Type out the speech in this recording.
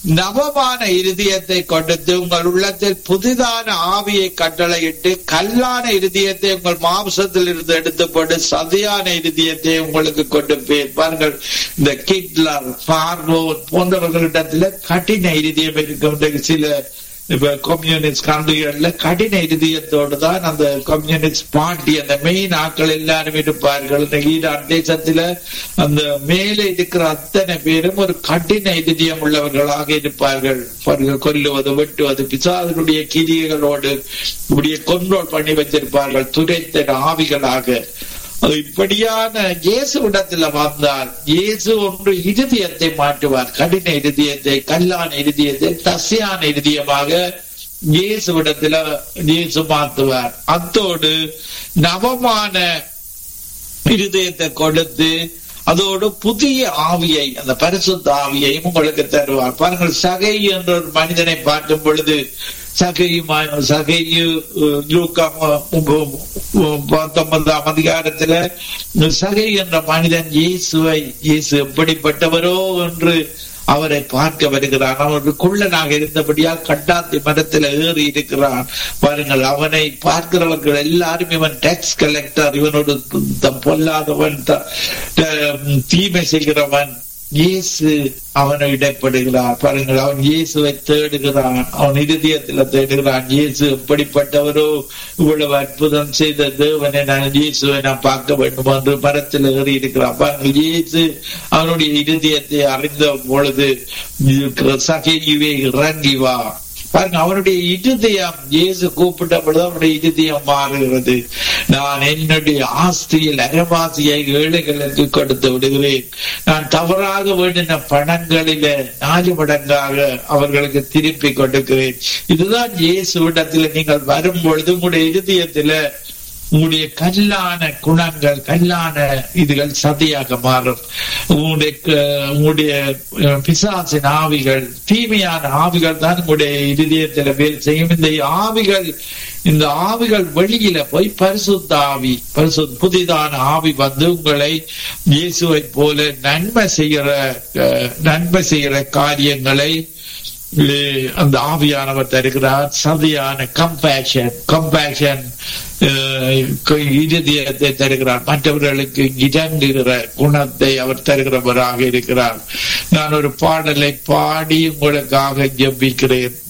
நவமான இருதயத்தை கொடுத்து உங்கள் உள்ளத்தில் புதிதான ஆவியை கட்டளையிட்டு கல்லான இருதயத்தை உங்கள் மாம்சத்தில் இருந்து எடுத்து போட்டு சதியான இருதயத்தை உங்களுக்கு கொண்டு போய் பாருங்கள் இந்த கிட்லர் பார்வோன் போன்றவர்களிடத்துல கடின இருதயம் இருக்கும் சில இப்ப கம்யூனிஸ்ட் கண்ட்ரிகள்ல கடின இருதயத்தோடு தான் அந்த கம்யூனிஸ்ட் பார்ட்டி அந்த மெயின் ஆட்கள் எல்லாரும் இருப்பார்கள் இந்த ஈரான் தேசத்துல அந்த மேலே இருக்கிற அத்தனை பேரும் ஒரு கடின இதயம் உள்ளவர்களாக இருப்பார்கள் பாருங்க, கொல்லுவது வெட்டுவது பிசாதனுடைய கிரியைகளோடு இப்படியே கொண்டோல் பண்ணி வச்சிருப்பார்கள் துரைத்த ஆவிகளாக அது இப்படியான இயேசு இடத்துல வந்தால் இயேசு ஒன்று இருதயத்தை மாற்றுவார் கடின இருதயத்தை கல்லான இருதயத்தை தசையான இருதயமாக இயேசு இடத்துல இயேசு மாற்றுவார் அத்தோடு நவமான இருதயத்தை கொடுத்து அதோடு புதிய ஆவியை அந்த பரிசுத்த ஆவியையும் உங்களுக்கு தருவார் பாருங்கள் சகை என்ற ஒரு மனிதனை பார்க்கும் பொழுது சகையு சகையு லூக்கா பத்தொன்பதாம் அதிகாரத்துல சகை என்ற மனிதன் இயேசுவை இயேசு எப்படிப்பட்டவரோ என்று அவரை பார்க்க வருகிறான் அவனுக்கு குள்ளனாக இருந்தபடியால் கட்டாத்தி மரத்தில் ஏறி இருக்கிறான் பாருங்கள் அவனை பார்க்கிறவர்கள் எல்லாரும் இவன் டாக்ஸ் கலெக்டர் இவனோடு த- பொல்லாதவன் த- த- தீமை செய்கிறவன் இயேசு அவனை இடைப்படுகிறார் பாருங்கள் அவன் இயேசுவை தேடுகிறான் அவன் இருதயத்துல தேடுகிறான் இயேசு எப்படிப்பட்டவரோ இவ்வளவு அற்புதம் செய்த தேவனை நான் இயேசுவை நான் பார்க்க வேண்டும் என்று மரத்தில் ஏறி இருக்கிறான் பாருங்கள் இயேசு அவனுடைய இருதயத்தை அறிந்த பொழுது சகையுவே இறங்கி வா பாருங்க அவனுடைய இருதயம் இயேசு கூப்பிட்ட பொழுது அவனுடைய இருதயம் மாறுகிறது நான் என்னுடைய ஆஸ்தியில் அரவாசியை ஏழைகளுக்கு கொடுத்து விடுகிறேன் நான் தவறாக வேண்டின பணங்களில நாலு மடங்காக அவர்களுக்கு திருப்பி கொடுக்கிறேன் இதுதான் இயேசு இடத்துல நீங்கள் வரும் பொழுது உங்களுடைய இருதயத்துல உங்களுடைய கல்லான குணங்கள் கல்லான இதுகள் சதியாக மாறும் உங்களுடைய க- உங்களுடைய அஹ், பிசாசின் ஆவிகள் தீமையான ஆவிகள் தான் உங்களுடைய இருதயத்துல வேலை செய்யும் இந்த ஆவிகள் இந்த ஆவிகள் வெளியில போய் பரிசுத்த ஆவி பரிசு புதிதான ஆவி வந்து உங்களை இயேசுவை போல நன்மை செய்கிற அஹ், நன்மை செய்கிற காரியங்களை இ- அந்த ஆவியானவர் தருகிறார் சதியான கம்பேஷன் கம்பேஷன் இருதயத்தை தருகிறார் மற்றவர்களுக்கு இறங்குகிற குணத்தை அவர் தருகிறவராக இருக்கிறார் நான் ஒரு பாடலை பாடி உங்களுக்காக ஜெபிக்கிறேன்